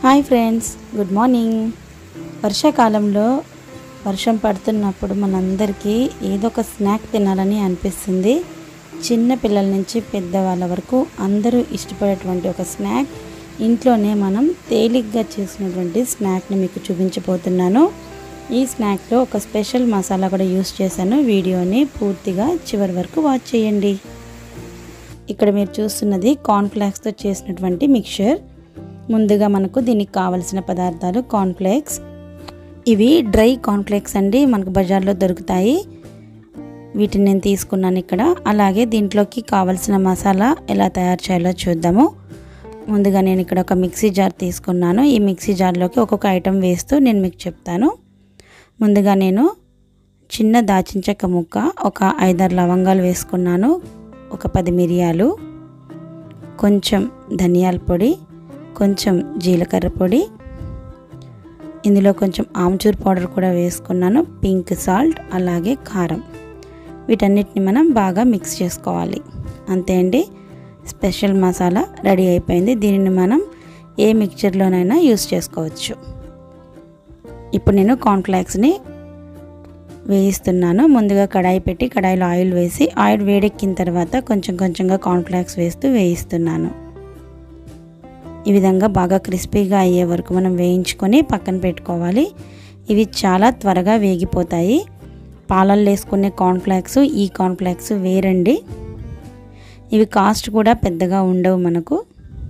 hi friends good morning వర్షాకాలంలో వర్షం పడుతున్నప్పుడు మనందరికీ ఏదో ఒక స్నాక్ తినాలని అనిపిస్తుంది చిన్న పిల్లల నుంచి పెద్దవాళ్ళ వరకు అందరూ ఇష్టపడేటువంటి ఒక స్నాక్ ఇంట్లోనే మనం తేలిగ్గా చేసినటువంటి స్నాక్ని మీకు చూపించబోతున్నాను ఈ స్నాక్లో ఒక స్పెషల్ మసాలా కూడా యూస్ చేశాను వీడియోని పూర్తిగా చివరి వరకు వాచ్ చేయండి ఇక్కడ మీరు చూస్తున్నది కార్న్ఫ్లాక్స్తో చేసినటువంటి మిక్చర్ ముందుగా మనకు దీనికి కావలసిన పదార్థాలు కార్న్ఫ్లేక్స్ ఇవి డ్రై కార్న్ఫ్లేక్స్ అండి మనకు బజార్లో దొరుకుతాయి వీటిని నేను తీసుకున్నాను ఇక్కడ అలాగే దీంట్లోకి కావలసిన మసాలా ఎలా తయారు చేయాలో చూద్దాము ముందుగా నేను ఇక్కడ ఒక మిక్సీ జార్ తీసుకున్నాను ఈ మిక్సీ జార్లోకి ఒక్కొక్క ఐటెం వేస్తూ నేను మీకు చెప్తాను ముందుగా నేను చిన్న దాచిన చెక్క ముక్క ఒక ఐదారు లవంగాలు వేసుకున్నాను ఒక పది మిరియాలు కొంచెం ధనియాల పొడి కొంచెం జీలకర్ర పొడి ఇందులో కొంచెం ఆమ్చూర్ పౌడర్ కూడా వేసుకున్నాను పింక్ సాల్ట్ అలాగే కారం వీటన్నిటిని మనం బాగా మిక్స్ చేసుకోవాలి అంతే అండి స్పెషల్ మసాలా రెడీ అయిపోయింది దీనిని మనం ఏ మిక్చర్లోనైనా యూస్ చేసుకోవచ్చు ఇప్పుడు నేను కార్న్ఫ్లాక్స్ని వేయిస్తున్నాను ముందుగా కడాయి పెట్టి కడాయిలో ఆయిల్ వేసి ఆయిల్ వేడెక్కిన తర్వాత కొంచెం కొంచెంగా కార్న్ఫ్లాక్స్ వేస్తూ వేయిస్తున్నాను ఈ విధంగా బాగా క్రిస్పీగా అయ్యే వరకు మనం వేయించుకొని పక్కన పెట్టుకోవాలి ఇవి చాలా త్వరగా వేగిపోతాయి పాలల్లో వేసుకునే కార్న్ఫ్లాక్స్ ఈ కార్న్ఫ్లాక్స్ వేరండి ఇవి కాస్ట్ కూడా పెద్దగా ఉండవు మనకు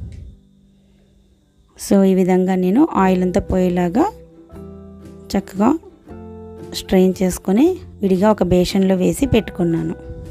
సో ఈ విధంగా నేను ఆయిల్ అంతా పోయేలాగా చక్కగా స్ట్రెయిన్ చేసుకొని విడిగా ఒక బేషన్లో వేసి పెట్టుకున్నాను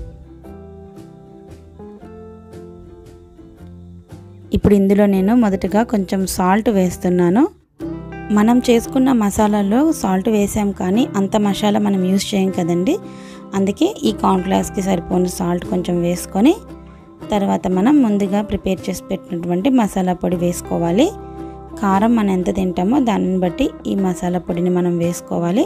ఇప్పుడు ఇందులో నేను మొదటగా కొంచెం సాల్ట్ వేస్తున్నాను మనం చేసుకున్న మసాలాలో సాల్ట్ వేసాం కానీ అంత మసాలా మనం యూస్ చేయం కదండి అందుకే ఈ కార్న్ఫ్లాక్స్కి సరిపోయిన సాల్ట్ కొంచెం వేసుకొని తర్వాత మనం ముందుగా ప్రిపేర్ చేసి పెట్టినటువంటి మసాలా పొడి వేసుకోవాలి కారం మనం ఎంత తింటామో దానిని బట్టి ఈ మసాలా పొడిని మనం వేసుకోవాలి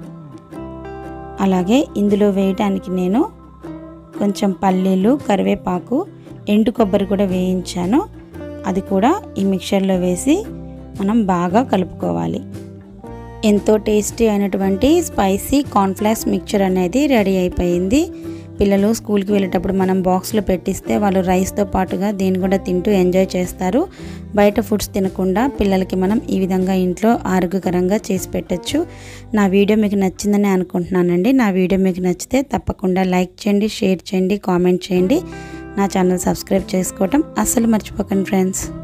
అలాగే ఇందులో వేయడానికి నేను కొంచెం పల్లీలు కరివేపాకు ఎండు కొబ్బరి కూడా వేయించాను అది కూడా ఈ మిక్చర్లో వేసి మనం బాగా కలుపుకోవాలి ఎంతో టేస్టీ అయినటువంటి స్పైసీ కార్న్ఫ్లాక్స్ మిక్చర్ అనేది రెడీ అయిపోయింది పిల్లలు స్కూల్కి వెళ్ళేటప్పుడు మనం బాక్స్లో పెట్టిస్తే వాళ్ళు రైస్తో పాటుగా దీన్ని కూడా తింటూ ఎంజాయ్ చేస్తారు బయట ఫుడ్స్ తినకుండా పిల్లలకి మనం ఈ విధంగా ఇంట్లో ఆరోగ్యకరంగా చేసి పెట్టచ్చు నా వీడియో మీకు నచ్చిందని అనుకుంటున్నానండి నా వీడియో మీకు నచ్చితే తప్పకుండా లైక్ చేయండి షేర్ చేయండి కామెంట్ చేయండి నా ఛానల్ సబ్స్క్రైబ్ చేసుకోవటం అస్సలు మర్చిపోకండి ఫ్రెండ్స్